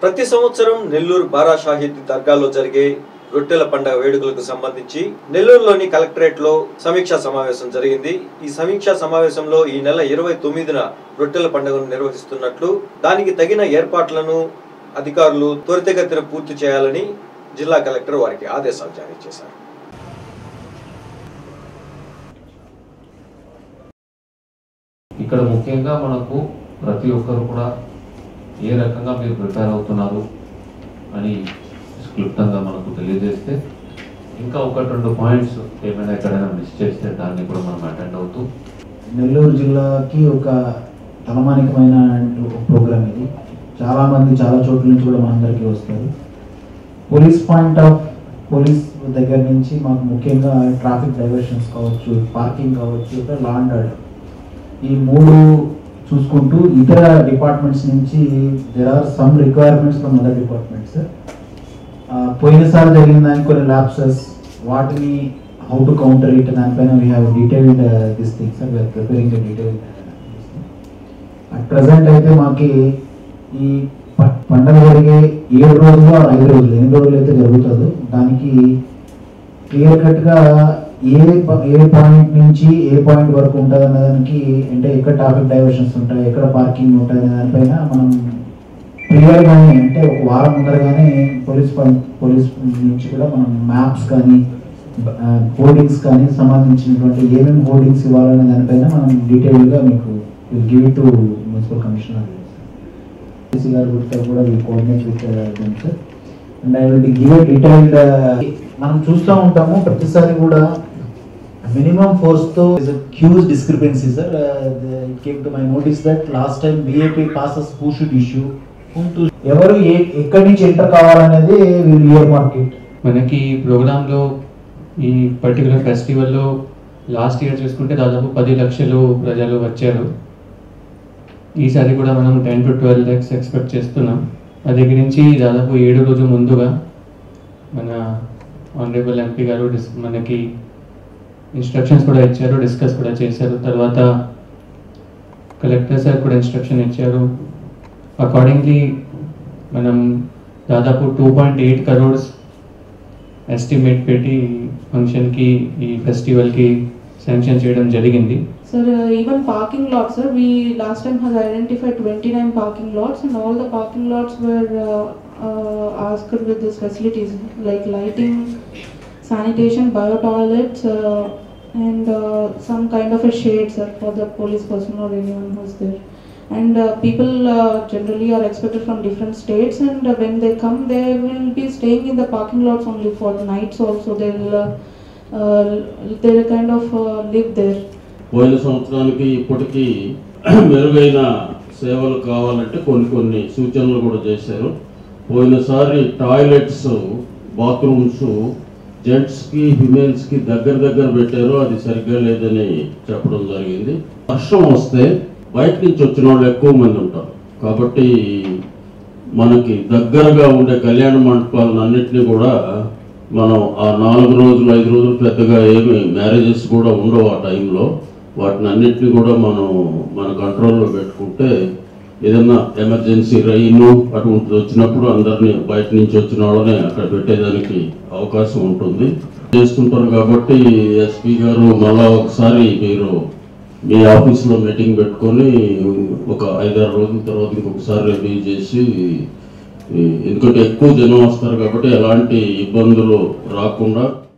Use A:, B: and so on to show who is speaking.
A: ప్రతి సంవత్సరం నెల్లూరు బారా షాహిద్ దర్గాలో జరిగే రొట్టెల పండుగ వేడుకలకు సంబంధించి నెల్లూరులోని కలెక్టరేట్ లో సమీక్షా సమావేశం జరిగింది ఈ సమీక్షా సమావేశంలో ఈ నెల ఇరవై తొమ్మిదిన రొట్టెల పండుగను నిర్వహిస్తున్నట్లు దానికి తగిన ఏర్పాట్లను అధికారులు త్వరితగతిన పూర్తి చేయాలని జిల్లా కలెక్టర్ వారికి ఆదేశాలు జారీ చేశారు
B: ఇక్కడ ముఖ్యంగా మనకు ప్రతి ఒక్కరు కూడా ఏ రకంగా మీరు ప్రిపేర్ అవుతున్నారు అని క్లుప్తంగా మనకు తెలియజేస్తే ఇంకా ఒకటి రెండు పాయింట్స్ ఏమైనా ఎక్కడైనా మిస్ చేస్తే దాన్ని కూడా మనం అటెండ్ అవుతూ
C: నెల్లూరు జిల్లాకి ఒక తలమానికమైన ప్రోగ్రామ్ ఇది చాలా మంది చాలా చోట్ల నుంచి కూడా మనందరికీ వస్తారు పోలీస్ పాయింట్ ఆఫ్ పోలీస్ దగ్గర నుంచి మాకు ముఖ్యంగా ట్రాఫిక్ డైవర్షన్స్ కావచ్చు పార్కింగ్ కావచ్చు ఇక్కడ లా అండ్ ఆర్డర్ ఈ మూడు చూసుకుంటూ ఇతర డిపార్ట్మెంట్స్ నుంచి there are some requirements from other departments పోయినసారి జరిగిన దానికి కొన్ని ల్యాప్సెస్ వాటిని హౌ టు కౌంటర్ ఇట్ దానిపైన we have detailed this things sir we are preparing detail at present అయితే మాకి ఈ ప- పండగ జరిగే ఏడు రోజులు ఆ ఐదు రోజులు ఎన్ని రోజులు అయితే జరుగుతుందో దానికి క్లియర్ కట్గా ఏ ప- ఏ పాయింట్ నుంచి ఏ పాయింట్ వరకు ఉంటుంది అనే దానికి అంటే ఎక్కడ ట్రాఫిక్ డైవర్షన్స్ ఉంటాయి ఎక్కడ పార్కింగ్ ఉంటుంది అనే దానిపైన మనం క్లియర్గానే అంటే ఒక వారం ముందరగానే పోలీస్ పం- పోలీస్ నుంచి కూడా మనం మ్యాప్స్ కానీ హోర్డింగ్స్ కానీ సంబంధించినటువంటి ఏమేమి హోర్డింగ్స్ ఇవ్వాలనే దానిపైన మనం డీటెయిల్గా మీకు give to municipal commissioner CC గారు గుర్తా కూడా will coordinate with them sir and I will give detailed మనం చూస్తూ ఉంటాము ప్రతిసారి కూడా మినిమం ఫోర్స్ తో huge discrepancy sir it came to my notice that last time BAP passes who should issue ఎవరు ఏ ఎక్కడి నుంచి ఎంటర్ కావాలనేది విల్ ఇయర్ మార్కెట్
D: మనకి ఈ ప్రోగ్రాంలో ఈ పర్టికులర్ ఫెస్టివల్లో లాస్ట్ ఇయర్ చూసుకుంటే దాదాపు పది లక్షలు ప్రజలు వచ్చారు ఈసారి కూడా మనం ten to twelve lakhs expect చేస్తున్నాం అది దగ్గర నుంచి దాదాపు ఏడు రోజు ముందుగా మన ఆనరబుల్ ఎంపీ గారు డిస్ మనకి ఇన్స్ట్రక్షన్స్ కూడా ఇచ్చారు డిస్కస్ కూడా చేశారు తర్వాత కలెక్టర్ సార్ కూడా ఇన్స్ట్రక్షన్ ఇచ్చారు అకార్డింగ్లీ మనం దాదాపు two point eight crores estimate పెట్టి ఫంక్షన్కి ఈ ఫెస్టివల్కి శాంక్షన్ చేయడం జరిగింది
E: Sir, uh, even parking lots, sir, we last time has identified 29 parking lots and all the parking lots were uh, uh, asked with these facilities like lighting, sanitation, bio toilets, uh, and uh, some kind of a shade, sir, for the police personnel or anyone who's there. And uh, people uh, generally are expected from different states, and uh, when they come, they will be staying in the parking lots only for nights. Also, they'll uh, uh, they'll kind of uh, live there.
F: పోయిన సంవత్సరానికి ఇప్పటికీ మెరుగైన సేవలు కావాలంటే కొన్ని కొన్ని సూచనలు కూడా చేశారు పోయినసారి టాయిలెట్స్ బాత్రూమ్స్ జెంట్స్కి విమెన్స్కి దగ్గర దగ్గర పెట్టారు అది సరిగ్గా లేదని చెప్పడం జరిగింది వర్షం వస్తే బయట నుంచి వచ్చిన వాళ్ళు ఎక్కువ మంది ఉంటారు కాబట్టి మనకి దగ్గరగా ఉండే కళ్యాణ మండపాలను అన్నింటినీ కూడా మనం ఆ నాలుగు రోజులు ఐదు రోజులు పెద్దగా ఏమి మ్యారేజెస్ కూడా ఉండవు ఆ టైంలో వాటిని అన్నింటినీ కూడా మనం మన కంట్రోల్లో పెట్టుకుంటే ఏదైనా ఎమర్జెన్సీ రైలు అటువంటిది వచ్చినప్పుడు అందరినీ బయట నుంచి వచ్చిన వాళ్ళని అక్కడ పెట్టేదానికి అవకాశం ఉంటుంది చేస్తుంటారు కాబట్టి ఎస్పీ గారు మళ్ళా ఒకసారి మీరు మీ ఆఫీస్లో మీటింగ్ పెట్టుకొని ఒక ఐదారు రోజుల తర్వాత ఇంకొకసారి రివ్యూ చేసి ఈ- ఎందుకంటే ఎక్కువ జనం వస్తారు కాబట్టి ఎలాంటి ఇబ్బందులు రాకుండా